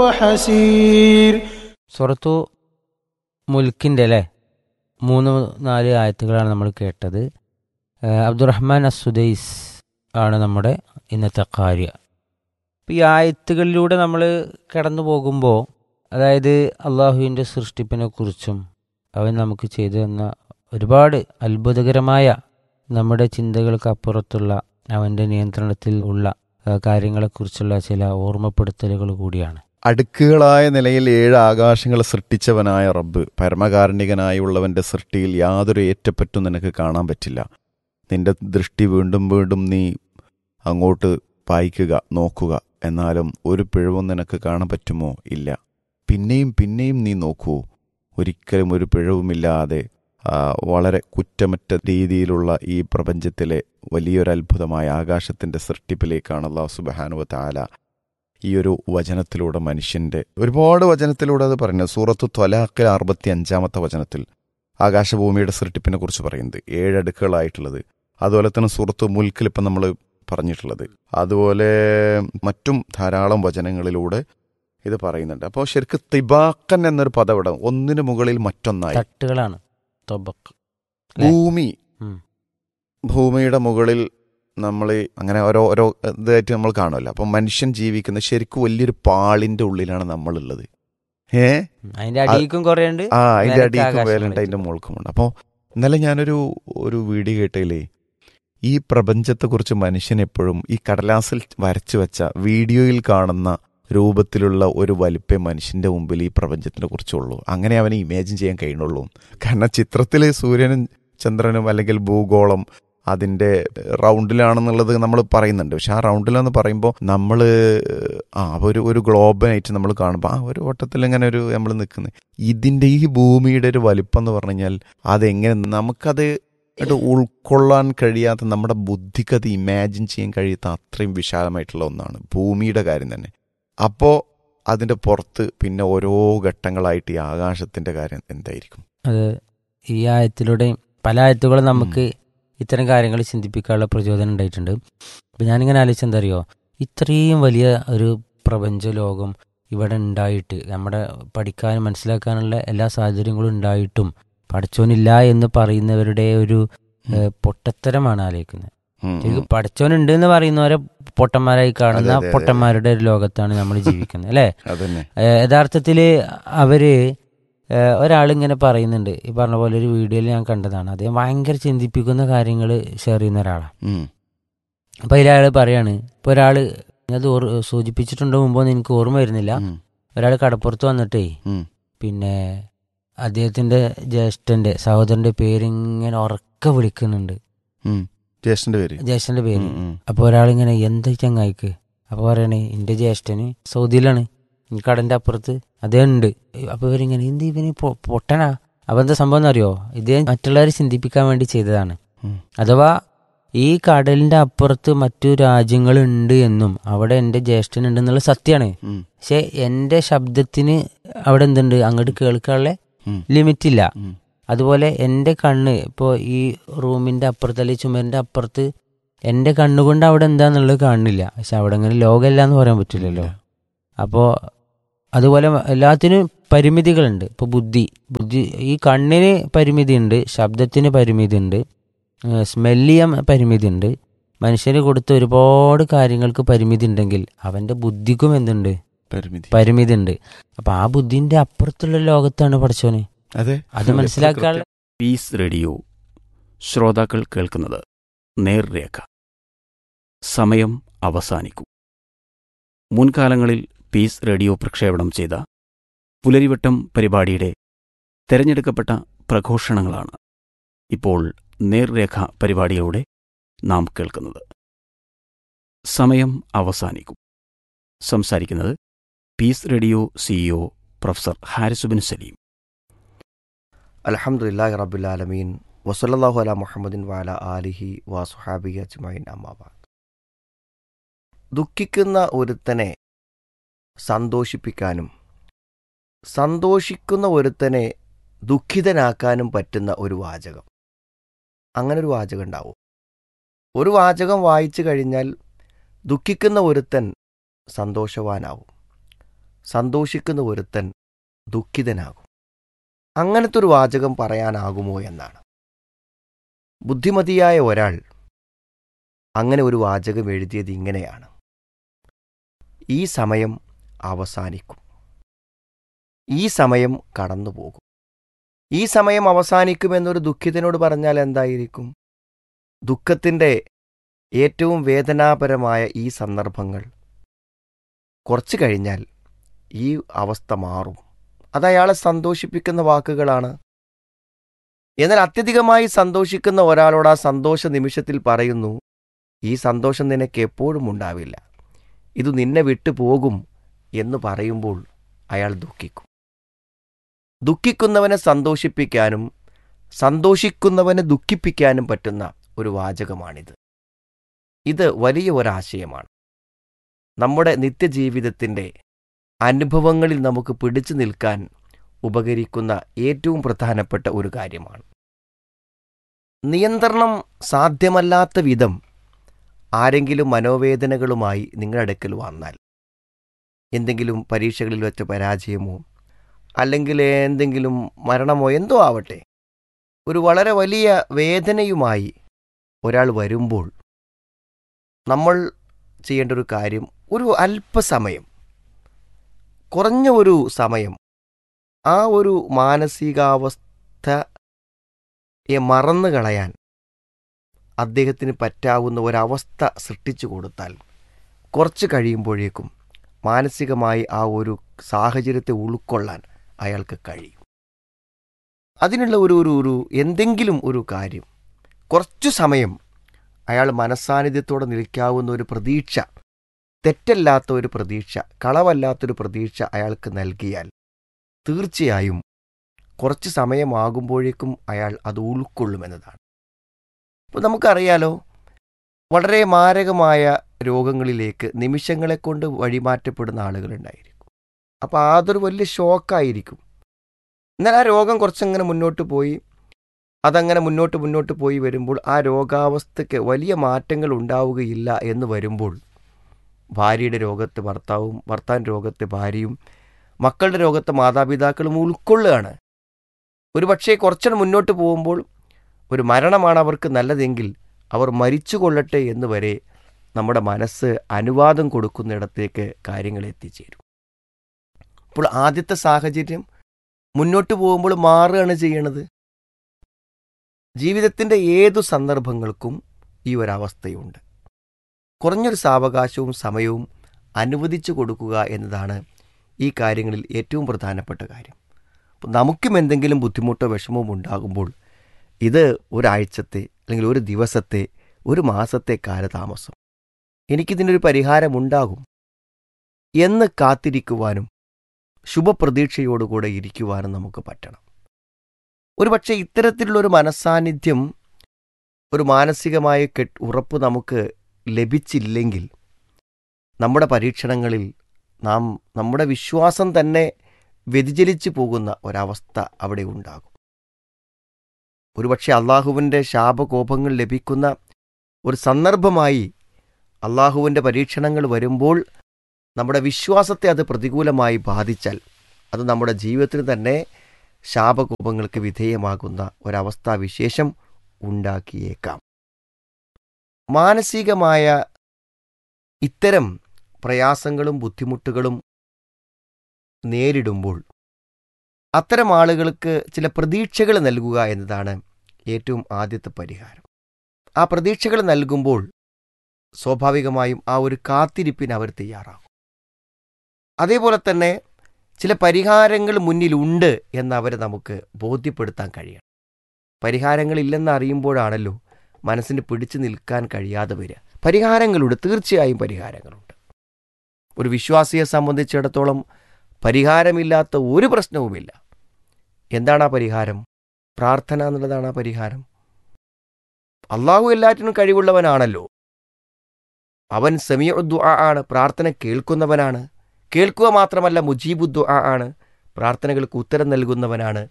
وحسير സുറത്തു മുൽക്കിൻ്റെ അല്ലേ മൂന്ന് നാല് ആയത്തുകളാണ് നമ്മൾ കേട്ടത് ഏഹ് അബ്ദുറഹ്മാൻ അസുദൈസ് ആണ് നമ്മുടെ ഇന്നത്തെ കാര്യ അപ്പോൾ ഈ ആയത്തുകളിലൂടെ നമ്മൾ കടന്നു പോകുമ്പോൾ അതായത് അള്ളാഹുവിൻ്റെ സൃഷ്ടിപ്പിനെ കുറിച്ചും അവൻ നമുക്ക് ചെയ്തു തന്ന ഒരുപാട് അത്ഭുതകരമായ നമ്മുടെ ചിന്തകൾക്ക് അപ്പുറത്തുള്ള അവൻ്റെ നിയന്ത്രണത്തിൽ ഉള്ള ഏഹ് കാര്യങ്ങളെക്കുറിച്ചുള്ള ചില ഓർമ്മപ്പെടുത്തലുകൾ കൂടിയാണ് അടുക്കുകളായ നിലയിൽ ഏഴ് ആകാശങ്ങൾ സൃഷ്ടിച്ചവനായ റബ്ബ് പരമകാരുണികനായുള്ളവന്റെ സൃഷ്ടിയിൽ യാതൊരു ഏറ്റപ്പറ്റും നിനക്ക് കാണാൻ പറ്റില്ല നിന്റെ ദൃഷ്ടി വീണ്ടും വീണ്ടും നീ അങ്ങോട്ട് പായിക്കുക നോക്കുക എന്നാലും ഒരു പിഴവും നിനക്ക് കാണാൻ പറ്റുമോ ഇല്ല പിന്നെയും പിന്നെയും നീ നോക്കൂ ഒരിക്കലും ഒരു പിഴവുമില്ലാതെ ആ, വളരെ കുറ്റമറ്റ രീതിയിലുള്ള ഈ പ്രപഞ്ചത്തിലെ വലിയൊരു അത്ഭുതമായ ആകാശത്തിന്റെ സൃഷ്ടിപ്പിലേക്കാണ് അള്ളാഹു സുബാനുവ താല ഈ ഒരു വചനത്തിലൂടെ മനുഷ്യന്റെ ഒരുപാട് വചനത്തിലൂടെ അത് പറയുന്നത് സൂറത്ത് ത്വലാഖിൽ അറുപത്തി അഞ്ചാമത്തെ വചനത്തിൽ ആകാശഭൂമിയുടെ സൃഷ്ടിപ്പിനെ കുറിച്ച് പറയുന്നത് ഏഴടുക്കുകളായിട്ടുള്ളത് അതുപോലെ തന്നെ സൂറത്ത് മുൽക്കിൽ ഇപ്പം നമ്മൾ പറഞ്ഞിട്ടുള്ളത് അതുപോലെ മറ്റും ധാരാളം വചനങ്ങളിലൂടെ ഇത് പറയുന്നുണ്ട് അപ്പോൾ ശരിക്കും തിബാക്കൻ എന്നൊരു പദം ഇവിടെ ഒന്നിനു മുകളിൽ മറ്റൊന്നായി തട്ടുകളാണ് തൊബക്ക് അല്ലേ? ഭൂമി ഉം. ഭൂമിയുടെ മുകളിൽ നമ്മൾ അങ്ങനെ ഓരോ ഓരോ ഇതായിട്ട് നമ്മൾ കാണുമല്ലോ അപ്പം മനുഷ്യൻ ജീവിക്കുന്ന ശരിക്കും വലിയൊരു പാളിന്റെ ഉള്ളിലാണ് നമ്മളുള്ളത് ഏ ഉം. അതിന്റെ അടിയിക്കും കുറേ ഉണ്ട് ആ അതിന്റെ മേലത്തെ അടിയിലും ആകാശം വേലുണ്ട് അതിന്റെ മുകൾക്കുമുണ്ട് അപ്പോൾ ഇന്നലെ ഞാനൊരു ഒരു വീഡിയോ കേട്ടതിലേ ഈ പ്രപഞ്ചത്തെക്കുറിച്ച് മനുഷ്യൻ എപ്പോഴും ഈ കടലാസിൽ വരച്ചു വെച്ച വീഡിയോയിൽ കാണുന്ന രൂപത്തിലുള്ള ഒരു വലിപ്പേ മനുഷ്യന്റെ മുമ്പിൽ ഈ പ്രപഞ്ചത്തിനെ കുറിച്ചുള്ളൂ അങ്ങനെ അവന് ഇമാജിൻ ചെയ്യാൻ കഴിയുന്നുള്ളൂ കാരണം ചിത്രത്തിൽ സൂര്യനും ചന്ദ്രനും അല്ലെങ്കിൽ ഭൂഗോളം അതിന്റെ റൗണ്ടിലാണെന്നുള്ളത് നമ്മൾ പറയുന്നുണ്ട് പക്ഷെ ആ റൗണ്ടിലെന്ന് പറയുമ്പോൾ നമ്മൾ ആ ഒരു ഒരു ഗ്ലോബനായിട്ട് നമ്മൾ കാണുമ്പോൾ ആ ഒരു വട്ടത്തിൽ ഇങ്ങനെ ഒരു നമ്മൾ നിൽക്കുന്നത് ഇതിന്റെ ഈ ഭൂമിയുടെ ഒരു വലിപ്പം എന്ന് പറഞ്ഞു കഴിഞ്ഞാൽ അതെങ്ങനെ നമുക്കത് അത് ഉൾക്കൊള്ളാൻ കഴിയാത്ത നമ്മുടെ ബുദ്ധിക്ക് അത് ഇമാജിൻ ചെയ്യാൻ കഴിയാത്ത അത്രയും വിശാലമായിട്ടുള്ള ഒന്നാണ് ഭൂമിയുടെ കാര്യം തന്നെ അപ്പോൾ അതിന്റെ പുറത്ത് പിന്നെ ഓരോ ഘട്ടങ്ങളായിട്ട് ഈ ആകാശത്തിന്റെ കാര്യം എന്തായിരിക്കും അത് ഈ ആയത്തിലൂടെയും പല ആയത്തുകളും നമുക്ക് ഇത്തരം കാര്യങ്ങൾ ചിന്തിപ്പിക്കാനുള്ള പ്രചോദനം ഉണ്ടായിട്ടുണ്ട് അപ്പം ഞാനിങ്ങനെ ആലോചിച്ച എന്താ അറിയോ ഇത്രയും വലിയ ഒരു പ്രപഞ്ച ലോകം ഇവിടെ ഉണ്ടായിട്ട് നമ്മുടെ പഠിക്കാനും മനസ്സിലാക്കാനുള്ള എല്ലാ സാഹചര്യങ്ങളും ഉണ്ടായിട്ടും പഠിച്ചോനില്ല എന്ന് പറയുന്നവരുടെ ഒരു ഏഹ്, പൊട്ടത്തരമാണ് ആലോചിക്കുന്നത് ഉം, ഉം. ശരിക്കും പഠിച്ചോനുണ്ട് എന്ന് പറയുന്നവരെ പൊട്ടന്മാരായി കാണുന്ന അതെ, അതെ, അതെ. പൊട്ടന്മാരുടെ ഒരു ലോകത്താണ് നമ്മൾ ജീവിക്കുന്നത് അല്ലേ അതന്നെ ഏഹ് യഥാർത്ഥത്തില് അവര് ഏഹ് ഒരാളിങ്ങനെ പറയുന്നുണ്ട് ഈ പറഞ്ഞ പോലെ ഒരു വീഡിയോയിൽ ഞാൻ കണ്ടതാണ് അദ്ദേഹം ഭയങ്കര ചിന്തിപ്പിക്കുന്ന കാര്യങ്ങൾ ഷെയർ ചെയ്യുന്ന ഒരാളാണ് ഉം, അപ്പൊ അതിലയാൾ പറയാണ് ഇപ്പൊ ഒരാള് അത് ഓർ- സൂചിപ്പിച്ചിട്ടുണ്ടോ മുമ്പോ എന്ന് എനിക്ക് ഓർമ്മ വരുന്നില്ല ഉം, ഒരാൾ കടപ്പുറത്ത് വന്നിട്ടേ ഉം. പിന്നെ അദ്ദേഹത്തിന്റെ ജ്യേഷ്ഠന്റെ സഹോദരന്റെ പേരിങ്ങനെ ഉറക്കെ വിളിക്കുന്നുണ്ട് ഉം. ജ്യേഷ്ഠന്റെ പേര് ജ്യേഷ്ഠന്റെ പേര് ഉം, ഉം. അപ്പൊ ഒരാളിങ്ങനെ എന്താ ചങ്ങായിക്ക് അപ്പൊ പറയണേ എന്റെ ജ്യേഷ്ഠന് സൗദിയിലാണ് ഈ കടന്റെ അപ്പുറത്ത് അതേ ഉണ്ട് അപ്പൊ ഇവരിങ്ങനെ എന്ത് ഇവന് പൊ- പൊട്ടനാ അപ്പൊ എന്താ സംഭവം അറിയോ ഇദ്ദേഹം മറ്റുള്ളവരെ ചിന്തിപ്പിക്കാൻ വേണ്ടി ചെയ്തതാണ് ഉം. അഥവാ ഈ കടലിന്റെ അപ്പുറത്ത് മറ്റു രാജ്യങ്ങളുണ്ട് എന്നും അവിടെ എന്റെ ജ്യേഷ്ഠനുണ്ട് എന്നുള്ള സത്യമാണ് ഉം, പക്ഷെ എന്റെ ശബ്ദത്തിന് അവിടെ എന്തുണ്ട് അങ്ങോട്ട് കേൾക്കാനുള്ള ഉം. ലിമിറ്റ് ഇല്ല ഉം. അതുപോലെ എൻ്റെ കണ്ണ് ഇപ്പോൾ ഈ റൂമിൻ്റെ അപ്പുറത്ത് അല്ലെങ്കിൽ ചുമരിൻ്റെ അപ്പുറത്ത് എൻ്റെ കണ്ണുകൊണ്ട് അവിടെ എന്താന്നുള്ളത് കാണുന്നില്ല പക്ഷെ അവിടെ അങ്ങനെ ലോകമല്ല എന്ന് പറയാൻ പറ്റില്ലല്ലോ അപ്പോൾ അതുപോലെ എല്ലാത്തിനും പരിമിതികളുണ്ട് ഇപ്പോൾ ബുദ്ധി ബുദ്ധി ഈ കണ്ണിന് പരിമിതിയുണ്ട് ശബ്ദത്തിന് പരിമിതിയുണ്ട് സ്മെല്ല് ചെയ്യാൻ പരിമിതിയുണ്ട് മനുഷ്യന് കൊടുത്ത ഒരുപാട് കാര്യങ്ങൾക്ക് പരിമിതി ഉണ്ടെങ്കിൽ അവൻ്റെ ബുദ്ധിക്കും എന്തുണ്ട് പരിമിതി പരിമിതി ഉണ്ട് അപ്പം ആ ബുദ്ധിൻ്റെ അപ്പുറത്തുള്ള ലോകത്താണ് പഠിച്ചോന് അതെ അത് മനസ്സിലാക്കാനുള്ള പീസ് റേഡിയോ ശ്രോതാക്കൾ കേൾക്കുന്നത് നേർരേഖ സമയം അവസാനിക്കും മുൻകാലങ്ങളിൽ പീസ് റേഡിയോ പ്രക്ഷേപണം ചെയ്ത പുലരിവട്ടം പരിപാടിയുടെ തെരഞ്ഞെടുക്കപ്പെട്ട പ്രഘോഷണങ്ങളാണ് ഇപ്പോൾ നേർരേഖ പരിപാടിയിലൂടെ നാം കേൾക്കുന്നത് സമയം അവസാനിക്കും സംസാരിക്കുന്നത് peace radio CEO professor Haris bin Saleem അലഹമുല്ലാ റബുലാലമീൻ വസല്ലാഹു അല മുഹമ്മദിൻ വാല ആലിഹി വാസുഹാബി അജ്മൈൻ അമ്മാബാദ് ദുഃഖിക്കുന്ന ഒരുത്തനെ സന്തോഷിപ്പിക്കാനും സന്തോഷിക്കുന്ന ഒരുത്തനെ ദുഃഖിതനാക്കാനും പറ്റുന്ന ഒരു വാചകം അങ്ങനെ ഒരു വാചകം ഉണ്ടാവും ഒരു വാചകം വായിച്ചു കഴിഞ്ഞാൽ ദുഃഖിക്കുന്ന ഒരുത്തൻ സന്തോഷവാനാവും സന്തോഷിക്കുന്ന ഒരുത്തൻ ദുഃഖിതനാകും അങ്ങനത്തെ ഒരു വാചകം പറയാനാകുമോ എന്നാണ് ബുദ്ധിമതിയായ ഒരാൾ അങ്ങനെ ഒരു വാചകം എഴുതിയത് ഇങ്ങനെയാണ് ഈ സമയം അവസാനിക്കും ഈ സമയം കടന്നുപോകും ഈ സമയം അവസാനിക്കുമെന്നൊരു ദുഃഖിതനോട് പറഞ്ഞാൽ എന്തായിരിക്കും ദുഃഖത്തിൻ്റെ ഏറ്റവും വേദനാപരമായ ഈ സന്ദർഭങ്ങൾ കുറച്ചു കഴിഞ്ഞാൽ ഈ അവസ്ഥ മാറും അത് അയാളെ സന്തോഷിപ്പിക്കുന്ന വാക്കുകളാണ് എന്നാൽ അത്യധികമായി സന്തോഷിക്കുന്ന ഒരാളോട് ആ സന്തോഷ നിമിഷത്തിൽ പറയുന്നു ഈ സന്തോഷം നിനക്ക് എപ്പോഴും ഉണ്ടാവില്ല ഇത് നിന്നെ വിട്ടു പോകും എന്ന് പറയുമ്പോൾ അയാൾ ദുഃഖിക്കും ദുഃഖിക്കുന്നവനെ സന്തോഷിപ്പിക്കാനും സന്തോഷിക്കുന്നവനെ ദുഃഖിപ്പിക്കാനും പറ്റുന്ന ഒരു വാചകമാണിത് ഇത് വലിയ ഒരാശയമാണ് നമ്മുടെ നിത്യജീവിതത്തിൻ്റെ അനുഭവങ്ങളിൽ നമുക്ക് പിടിച്ചു നിൽക്കാൻ ഉപകരിക്കുന്ന ഏറ്റവും പ്രധാനപ്പെട്ട ഒരു കാര്യമാണ് നിയന്ത്രണം സാധ്യമല്ലാത്ത വിധം ആരെങ്കിലും മനോവേദനകളുമായി നിങ്ങളുടെ അടുക്കൽ വന്നാൽ എന്തെങ്കിലും പരീക്ഷകളിൽ വെച്ച പരാജയമോ അല്ലെങ്കിൽ എന്തെങ്കിലും മരണമോ എന്തോ ആവട്ടെ ഒരു വളരെ വലിയ വേദനയുമായി ഒരാൾ വരുമ്പോൾ നമ്മൾ ചെയ്യേണ്ട ഒരു കാര്യം ഒരു അല്പസമയം കുറഞ്ഞ ഒരു സമയം ആ ഒരു മാനസികാവസ്ഥയെ മറന്നു കളയാൻ അദ്ദേഹത്തിന് പറ്റാവുന്ന ഒരവസ്ഥ സൃഷ്ടിച്ചു കൊടുത്താൽ കുറച്ച് കഴിയുമ്പോഴേക്കും മാനസികമായി ആ ഒരു സാഹചര്യത്തെ ഉൾക്കൊള്ളാൻ അയാൾക്ക് കഴിയും അതിനുള്ള ഒരു ഒരു ഒരു എന്തെങ്കിലും ഒരു കാര്യം കുറച്ചു സമയം അയാൾ മനസ്സാന്നിധ്യത്തോടെ നിൽക്കാവുന്ന ഒരു പ്രതീക്ഷ തെറ്റല്ലാത്ത ഒരു പ്രതീക്ഷ കളവല്ലാത്തൊരു പ്രതീക്ഷ അയാൾക്ക് നൽകിയാൽ തീർച്ചയായും കുറച്ച് സമയമാകുമ്പോഴേക്കും അയാൾ അത് ഉൾക്കൊള്ളുമെന്നതാണ് അപ്പോൾ നമുക്കറിയാലോ വളരെ മാരകമായ രോഗങ്ങളിലേക്ക് നിമിഷങ്ങളെ കൊണ്ട് വഴിമാറ്റപ്പെടുന്ന ആളുകളുണ്ടായിരിക്കും അപ്പോൾ അതൊരു വലിയ ഷോക്കായിരിക്കും എന്നാൽ ആ രോഗം കുറച്ചങ്ങനെ മുന്നോട്ട് പോയി അതങ്ങനെ മുന്നോട്ട് മുന്നോട്ട് പോയി വരുമ്പോൾ ആ രോഗാവസ്ഥയ്ക്ക് വലിയ മാറ്റങ്ങൾ ഉണ്ടാവുകയില്ല എന്ന് വരുമ്പോൾ ഭാര്യയുടെ രോഗത്ത് ഭർത്താവും ഭർത്താവിൻ്റെ രോഗത്തെ ഭാര്യയും മക്കളുടെ രോഗത്തെ മാതാപിതാക്കളും ഉൾക്കൊള്ളുകയാണ് ഒരു പക്ഷേ കുറച്ചുകൂടെ മുന്നോട്ട് പോകുമ്പോൾ ഒരു മരണമാണ് അവർക്ക് നല്ലതെങ്കിൽ അവർ മരിച്ചു കൊള്ളട്ടെ എന്ന് വരെ നമ്മുടെ മനസ്സ് അനുവാദം കൊടുക്കുന്നിടത്തേക്ക് കാര്യങ്ങൾ എത്തിച്ചേരും അപ്പോൾ ആദ്യത്തെ സാഹചര്യം മുന്നോട്ട് പോകുമ്പോൾ മാറുകയാണ് ചെയ്യണത് ജീവിതത്തിൻ്റെ ഏതു സന്ദർഭങ്ങൾക്കും ഈ ഒരവസ്ഥയുണ്ട് കുറഞ്ഞൊരു സാവകാശവും സമയവും അനുവദിച്ചു കൊടുക്കുക എന്നതാണ് ഈ കാര്യങ്ങളിൽ ഏറ്റവും പ്രധാനപ്പെട്ട കാര്യം അപ്പോൾ നമുക്കും എന്തെങ്കിലും ബുദ്ധിമുട്ടോ വിഷമവും ഉണ്ടാകുമ്പോൾ ഇത് ഒരാഴ്ചത്തെ അല്ലെങ്കിൽ ഒരു ദിവസത്തെ ഒരു മാസത്തെ കാലതാമസം എനിക്കിതിനൊരു പരിഹാരമുണ്ടാകും എന്ന് കാത്തിരിക്കുവാനും ശുഭപ്രതീക്ഷയോടുകൂടെ ഇരിക്കുവാനും നമുക്ക് പറ്റണം ഒരുപക്ഷെ ഇത്തരത്തിലുള്ളൊരു മനസ്സാന്നിധ്യം ഒരു മാനസികമായ കെട്ട് ഉറപ്പ് നമുക്ക് ലഭിച്ചില്ലെങ്കിൽ നമ്മുടെ പരീക്ഷണങ്ങളിൽ നാം നമ്മുടെ വിശ്വാസം തന്നെ വ്യതിചലിച്ചു പോകുന്ന ഒരവസ്ഥ അവിടെ ഉണ്ടാകും ഒരുപക്ഷെ അള്ളാഹുവിൻ്റെ ശാപകോപങ്ങൾ ലഭിക്കുന്ന ഒരു സന്ദർഭമായി അള്ളാഹുവിൻ്റെ പരീക്ഷണങ്ങൾ വരുമ്പോൾ നമ്മുടെ വിശ്വാസത്തെ അത് പ്രതികൂലമായി ബാധിച്ചാൽ അത് നമ്മുടെ ജീവിതത്തിന് തന്നെ ശാപകോപങ്ങൾക്ക് വിധേയമാകുന്ന ഒരവസ്ഥാവിശേഷം ഉണ്ടാക്കിയേക്കാം മാനസികമായ ഇത്തരം പ്രയാസങ്ങളും ബുദ്ധിമുട്ടുകളും നേരിടുമ്പോൾ അത്തരം ആളുകൾക്ക് ചില പ്രതീക്ഷകൾ നൽകുക എന്നതാണ് ഏറ്റവും ആദ്യത്തെ പരിഹാരം ആ പ്രതീക്ഷകൾ നൽകുമ്പോൾ സ്വാഭാവികമായും ആ ഒരു കാത്തിരിപ്പിന് അവർ തയ്യാറാകും അതേപോലെ തന്നെ ചില പരിഹാരങ്ങൾ മുന്നിലുണ്ട് എന്ന് അവരെ നമുക്ക് ബോധ്യപ്പെടുത്താൻ കഴിയണം പരിഹാരങ്ങളില്ലെന്ന് അറിയുമ്പോഴാണല്ലോ മനസ്സിന് പിടിച്ചു നിൽക്കാൻ കഴിയാതെ വരിക പരിഹാരങ്ങളുണ്ട് തീർച്ചയായും പരിഹാരങ്ങളുണ്ട് ഒരു വിശ്വാസിയെ സംബന്ധിച്ചിടത്തോളം പരിഹാരമില്ലാത്ത ഒരു പ്രശ്നവുമില്ല എന്താണ് ആ പരിഹാരം പ്രാർത്ഥന എന്നുള്ളതാണ് ആ പരിഹാരം അള്ളാഹു എല്ലാറ്റിനും കഴിവുള്ളവനാണല്ലോ അവൻ സെമിയുദ്ദു ആണ് പ്രാർത്ഥന കേൾക്കുന്നവനാണ് കേൾക്കുക മാത്രമല്ല മുജീബുദ്ദു ആണ് പ്രാർത്ഥനകൾക്ക് ഉത്തരം നൽകുന്നവനാണ്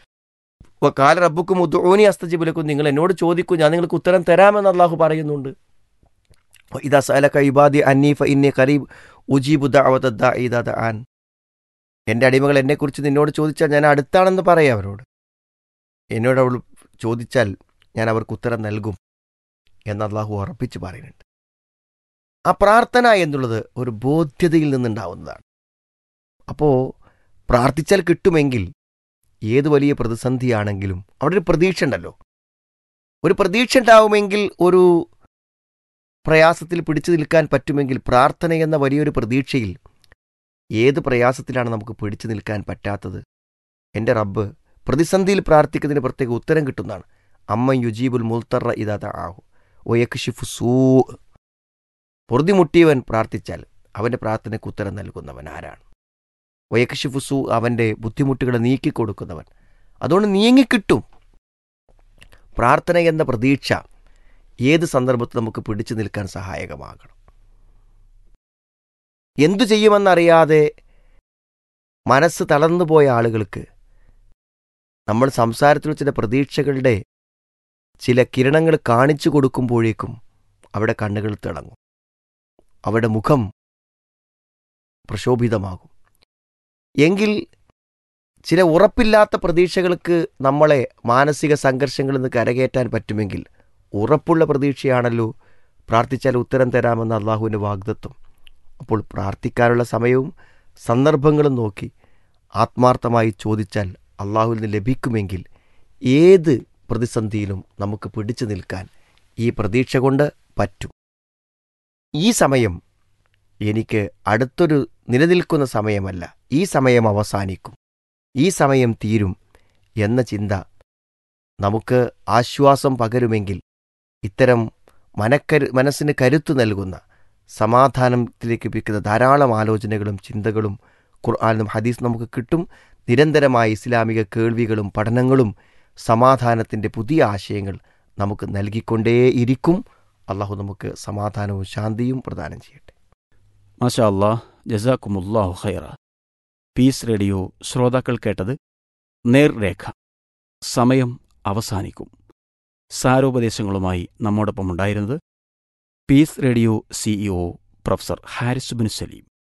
കാല റബ്ബുക്കും ഉദ്ദൂനി അസ്തജിബുലക്കും നിങ്ങൾ എന്നോട് ചോദിക്കൂ ഞാൻ നിങ്ങൾക്ക് ഉത്തരം തരാമെന്ന് അള്ളാഹു പറയുന്നുണ്ട് ഇതാ സലക ഇബാദി അന്നീഫ ഇന്നി കരീബ് ഉജീബു ദഅവത ദാഇദ ദഅാൻ എൻ്റെ അടിമകൾ എന്നെക്കുറിച്ച് നിന്നോട് ചോദിച്ചാൽ ഞാൻ അടുത്താണെന്ന് പറയാം അവരോട് എന്നോട് അവൾ ചോദിച്ചാൽ ഞാൻ അവർക്ക് ഉത്തരം നൽകും എന്ന് അള്ളാഹു ഉറപ്പിച്ച് പറയുന്നുണ്ട് ആ പ്രാർത്ഥന എന്നുള്ളത് ഒരു ബോധ്യതയിൽ നിന്നുണ്ടാവുന്നതാണ് അപ്പോൾ പ്രാർത്ഥിച്ചാൽ കിട്ടുമെങ്കിൽ ഏത് വലിയ പ്രതിസന്ധിയാണെങ്കിലും അവിടെ ഒരു പ്രതീക്ഷ ഉണ്ടല്ലോ ഒരു പ്രതീക്ഷ ഉണ്ടാവുമെങ്കിൽ ഒരു പ്രയാസത്തിൽ പിടിച്ചു നിൽക്കാൻ പറ്റുമെങ്കിൽ പ്രാർത്ഥന എന്ന വലിയൊരു പ്രതീക്ഷയിൽ ഏത് പ്രയാസത്തിലാണ് നമുക്ക് പിടിച്ചു നിൽക്കാൻ പറ്റാത്തത് എൻ്റെ റബ്ബ് പ്രതിസന്ധിയിൽ പ്രാർത്ഥിക്കുന്നതിന് പ്രത്യേക ഉത്തരം കിട്ടുന്നതാണ് അമ്മ യുജീബുൽ മുൽത്തറ ഇതാത ആഹു ഒയക്ഷിഫു സൂ പൊറുതിമുട്ടിയവൻ പ്രാർത്ഥിച്ചാൽ അവൻ്റെ പ്രാർത്ഥനയ്ക്ക് ഉത്തരം നൽകുന്നവൻ ആരാണ് ഒയക്ഷിഫു സൂ അവൻ്റെ ബുദ്ധിമുട്ടുകളെ നീക്കിക്കൊടുക്കുന്നവൻ അതുകൊണ്ട് നീങ്ങിക്കിട്ടും പ്രാർത്ഥന എന്ന പ്രതീക്ഷ ഏത് സന്ദർഭത്തിൽ നമുക്ക് പിടിച്ചു നിൽക്കാൻ സഹായകമാകണം എന്തു ചെയ്യുമെന്നറിയാതെ മനസ്സ് തളർന്നുപോയ ആളുകൾക്ക് നമ്മൾ സംസാരത്തിൽ ചില പ്രതീക്ഷകളുടെ ചില കിരണങ്ങൾ കാണിച്ചു കൊടുക്കുമ്പോഴേക്കും അവിടെ കണ്ണുകൾ തിളങ്ങും അവിടെ മുഖം പ്രശോഭിതമാകും എങ്കിൽ ചില ഉറപ്പില്ലാത്ത പ്രതീക്ഷകൾക്ക് നമ്മളെ മാനസിക സംഘർഷങ്ങളിൽ നിന്ന് കരകയറ്റാൻ പറ്റുമെങ്കിൽ ഉറപ്പുള്ള പ്രതീക്ഷയാണല്ലോ പ്രാർത്ഥിച്ചാൽ ഉത്തരം തരാമെന്ന അള്ളാഹുവിൻ്റെ വാഗ്ദത്വം അപ്പോൾ പ്രാർത്ഥിക്കാനുള്ള സമയവും സന്ദർഭങ്ങളും നോക്കി ആത്മാർത്ഥമായി ചോദിച്ചാൽ അള്ളാഹുവിൽ നിന്ന് ലഭിക്കുമെങ്കിൽ ഏത് പ്രതിസന്ധിയിലും നമുക്ക് പിടിച്ചു നിൽക്കാൻ ഈ പ്രതീക്ഷ കൊണ്ട് പറ്റും ഈ സമയം എനിക്ക് അടുത്തൊരു നിലനിൽക്കുന്ന സമയമല്ല ഈ സമയം അവസാനിക്കും ഈ സമയം തീരും എന്ന ചിന്ത നമുക്ക് ആശ്വാസം പകരുമെങ്കിൽ ഇത്തരം മനക്കരു മനസ്സിന് കരുത്തു നൽകുന്ന സമാധാനത്തിലേക്ക് എത്തിക്കുന്ന ധാരാളം ആലോചനകളും ചിന്തകളും ഖുർആാനും ഹദീസ് നമുക്ക് കിട്ടും നിരന്തരമായ ഇസ്ലാമിക കേൾവികളും പഠനങ്ങളും സമാധാനത്തിൻ്റെ പുതിയ ആശയങ്ങൾ നമുക്ക് നൽകിക്കൊണ്ടേയിരിക്കും അള്ളാഹു നമുക്ക് സമാധാനവും ശാന്തിയും പ്രദാനം ചെയ്യട്ടെ മാഷാ അല്ലാഹ് ജസാക്കുമുല്ലാഹു ഖൈറ പീസ് റേഡിയോ ശ്രോതാക്കൾ കേട്ടത് നേർരേഖ സമയം അവസാനിക്കും സാരോപദേശങ്ങളുമായി നമ്മോടൊപ്പം ഉണ്ടായിരുന്നത് peace radio CEO professor Haris bin Saleem